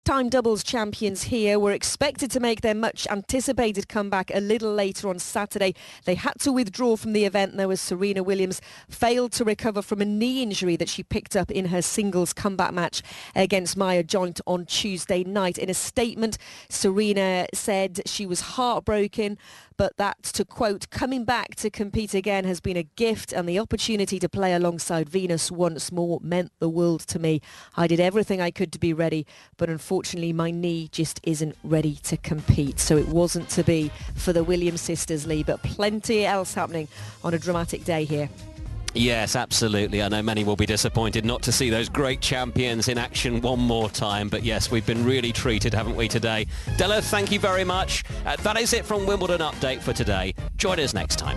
Time doubles champions here were expected to make their much anticipated comeback a little later on Saturday. They had to withdraw from the event though as Serena Williams failed to recover from a knee injury that she picked up in her singles comeback match against Maya Joint on Tuesday night. In a statement, Serena said she was heartbroken but that, to quote, coming back to compete again has been a gift and the opportunity to play alongside Venus once more meant the world to me. I did everything I could to be ready, but unfortunately my knee just isn't ready to compete. So it wasn't to be for the Williams sisters, Lee, but plenty else happening on a dramatic day here. Yes, absolutely. I know many will be disappointed not to see those great champions in action one more time. But yes, we've been really treated, haven't we, today? Della, thank you very much. Uh, that is it from Wimbledon Update for today. Join us next time.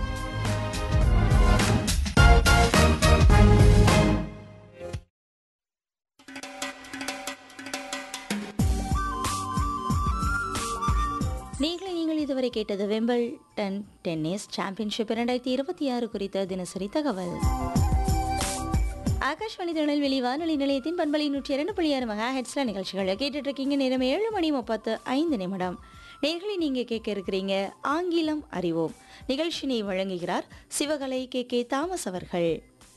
நீங்களே நீங்கள் இதுவரை கேட்டது Wimbledon tennis championship இரண்டாயிரத்தி இருபத்தி ஆறு குறித்த தினசரி தகவல் ஆகாஷ்வாணி திருநெல்வேலி வானொலி நிலையத்தின் பண்பலை நூற்றி இரண்டு புள்ளி ஆறு மெகா ஹெட்ஸ்ல நிகழ்ச்சிகளை கேட்டுட்டு இருக்கீங்க நேரம் ஏழு மணி முப்பத்து ஐந்து நிமிடம் நேர்களை நீங்க கேட்க இருக்கிறீங்க ஆங்கிலம் அறிவோம் நிகழ்ச்சினை வழங்குகிறார் சிவகலை கே கே தாமஸ் அவர்கள்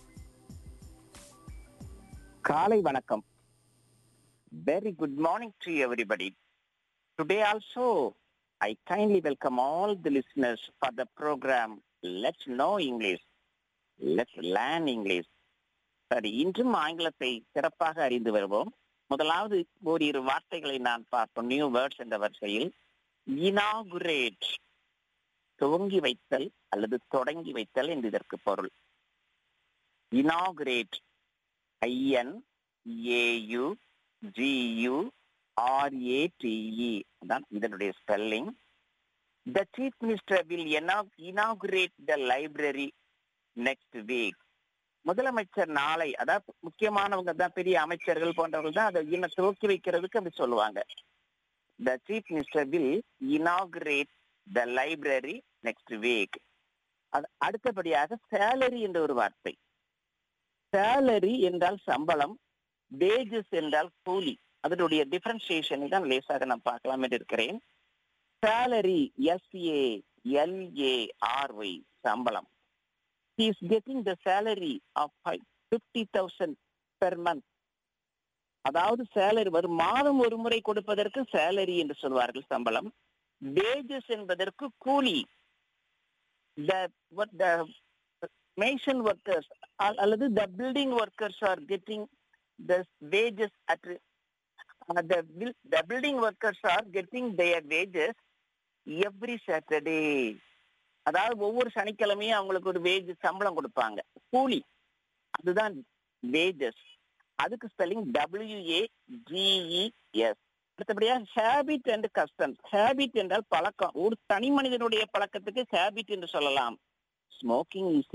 காலை வணக்கம் very good morning to everybody today also I kindly welcome all the listeners for the programme let's know English let's learn English சரி இன்றும் ஆங்கிலத்தை சிறப்பாக அறிந்து வருவோம் முதலாவது ஓரிரு வார்த்தைகளை நான் பார்ப்போம் நியூ வேர்ட்ஸ் என்ற வரிசையில் இனாகுரேட் துவங்கி வைத்தல் அல்லது தொடங்கி வைத்தல் என்று இதற்கு பொருள் inaugurate I N A U G U R A T E தான் இதனுடைய spelling the chief minister will inaugurate the library next week முதலமைச்சர் நாளை அதாவது முக்கியமானவங்க தான் பெரிய அமைச்சர்கள் போன்றவர்கள் தான் அதை இன்னும் துவக்கி வைக்கிறதுக்கு அப்படி சொல்லுவாங்க the chief minister will inaugurate the library next week அடுத்தபடியாக சேலரி என்ற ஒரு வார்த்தை சேலரி என்றால் சம்பளம் வேஜஸ் என்றால் கூலி அதனுடைய டிஃபரன்சியேஷனை தான் லேசாக நான் பார்க்கலாம் என்று இருக்கிறேன் சேலரி எஸ்ஏ எல்ஏ ஆர்ஒய் சம்பளம் is getting the salary of fifty thousand per month அதாவது சேலரி வரும் மாதம் ஒரு முறை கொடுப்பதற்கு சேலரி என்று சொல்வார்கள் சம்பளம் வேஜஸ் என்பதற்கு கூலி த மேஷன் ஒர்க்கர்ஸ் அல்லது the building workers are getting the wages at the the building workers are getting their wages every saturday அதாவது ஒவ்வொரு சனிக்கிழமையும் அவங்களுக்கு ஒரு வேஜ் சம்பளம் கொடுப்பாங்க கூலி அதுதான் வேஜஸ் அதுக்கு ஸ்பெல்லிங் டபிள்யூஏ ஜிஇஎஸ் அடுத்தபடியா ஹேபிட் அண்ட் கஸ்டம்ஸ் ஹேபிட் என்றால் பழக்கம் ஒரு தனி மனிதனுடைய பழக்கத்துக்கு ஹேபிட் என்று சொல்லலாம் ஸ்மோக்கிங் இஸ்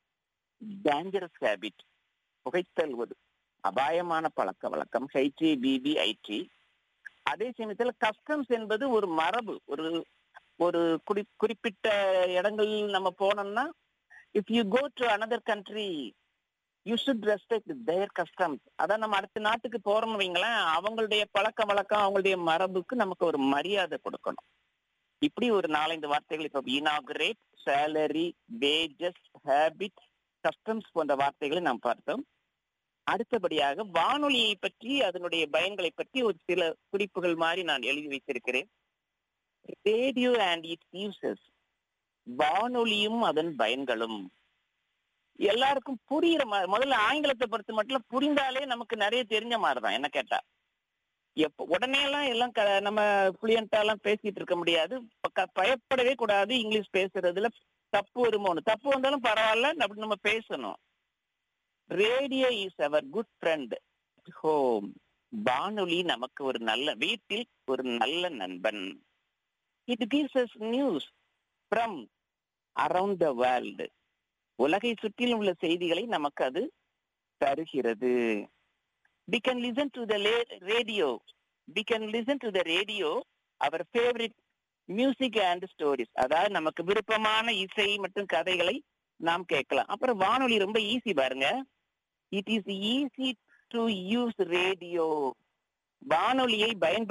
டேஞ்சரஸ் ஹேபிட் புகைத்தல்வது அபாயமான பழக்க வழக்கம் ஹைடி பிபி ஐடி அதே சமயத்தில் கஸ்டம்ஸ் என்பது ஒரு மரபு ஒரு ஒரு குறி குறிப்பிட்ட இடங்களில் நம்ம போனோம்னா if you go to another country you should respect their customs அதான் நம்ம அடுத்த நாட்டுக்கு போறோம்னு வைங்களேன் அவங்களுடைய பழக்க வழக்கம் அவங்களுடைய மரபுக்கு நமக்கு ஒரு மரியாதை கொடுக்கணும் இப்படி ஒரு நாலஞ்சு வார்த்தைகள் இப்போ inaugurate salary wages habit customs போன்ற வார்த்தைகளை நாம் பார்த்தோம் அடுத்தபடியாக வானொலியை பற்றி அதனுடைய பயன்களை பற்றி ஒரு சில குறிப்புகள் மாதிரி நான் எழுதி வைத்திருக்கிறேன் ரேடியோ அண்ட் இட் யூசஸ் வானொலியும் அதன் பயன்களும் எல்லாருக்கும் புரியுற மாதிரி முதல்ல ஆங்கிலத்தை பொறுத்த மட்டும் புரிந்தாலே நமக்கு நிறைய தெரிஞ்ச மாதிரி தான் என்ன கேட்டா எப்ப உடனே எல்லாம் எல்லாம் நம்ம புளியண்டா எல்லாம் பேசிட்டு இருக்க முடியாது பயப்படவே கூடாது இங்கிலீஷ் பேசுறதுல தப்பு வருமோன்னு தப்பு வந்தாலும் பரவாயில்ல அப்படி நம்ம பேசணும் radio is our good friend home வானொலி நமக்கு ஒரு நல்ல வீட்டில் ஒரு நல்ல நண்பன் it gives us news from around the world உலகை சுற்றிலும் உள்ள செய்திகளை நமக்கு அது தருகிறது we can listen to the radio we can listen to the radio our favourite music and stories அதாவது நமக்கு விருப்பமான இசை மற்றும் கதைகளை நாம் கேட்கலாம் அப்புறம் வானொலி ரொம்ப ஈஸி பாருங்க it is easy to use radio வானொலியை பயன்படுத்த